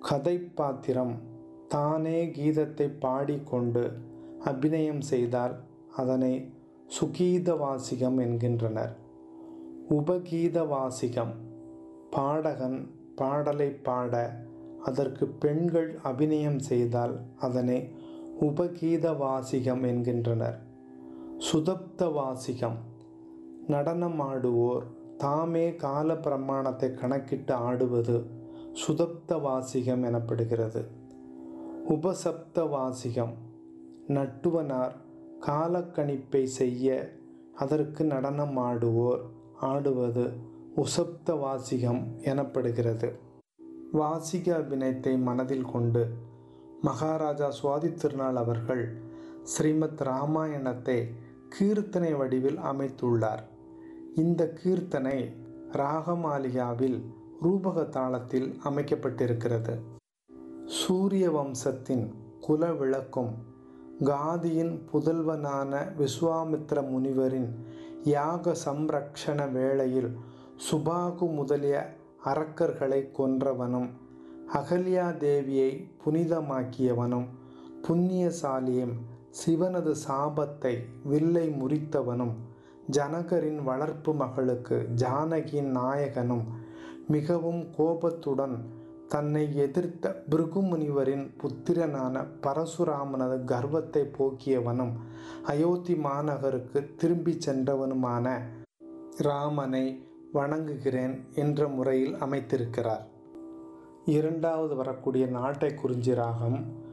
கதை பாத்திரம் தானே கீதத்தை பாடிக்கொண்டு அபிநயம் செய்தால் அதனை சுகீத வாசிகம் என்கின்றனர் உபகீத வாசிகம் பாடகன் பாடலை பாட அதற்கு பெண்கள் அபிநயம் செய்தால் அதனை உபகீத வாசிகம் என்கின்றனர் சுதப்த வாசிகம் நடனமாடுவோர் தாமே கால பிரமாணத்தை கணக்கிட்டு ஆடுவது சுதப்த வாசிகம் எனப்படுகிறது உபசப்த வாசிகம் நட்டுவனார் காலக்கணிப்பை செய்ய அதற்கு நடனம் ஆடுவோர் ஆடுவது உசப்த வாசிகம் எனப்படுகிறது வாசிக அபிநயத்தை மனதில் கொண்டு மகாராஜா சுவாதி திருநாள் அவர்கள் ஸ்ரீமத் ராமாயணத்தை கீர்த்தனை வடிவில் அமைத்துள்ளார் இந்த கீர்த்தனை ராகமாலிகாவில் ரூபக தாளத்தில் அமைக்கப்பட்டிருக்கிறது சூரிய வம்சத்தின் குல விளக்கும் காதியின் புதல்வனான விஸ்வாமித்ர முனிவரின் யாக சம்ரக்ஷண வேளையில் சுபாகு முதலிய அரக்கர்களை கொன்றவனும் அகல்யா தேவியை புனிதமாக்கியவனும் புண்ணியசாலியும் சிவனது சாபத்தை வில்லை முறித்தவனும் ஜனகரின் வளர்ப்பு மகளுக்கு ஜானகியின் நாயகனும் மிகவும் கோபத்துடன் தன்னை எதிர்த்த பிருகுமுனிவரின் புத்திரனான பரசுராமனது கர்வத்தை போக்கியவனும் அயோத்தி மாநகருக்கு திரும்பிச் சென்றவனுமான ராமனை வணங்குகிறேன் என்ற முறையில் அமைத்திருக்கிறார் இரண்டாவது வரக்கூடிய நாட்டை குறிஞ்சி ராகம்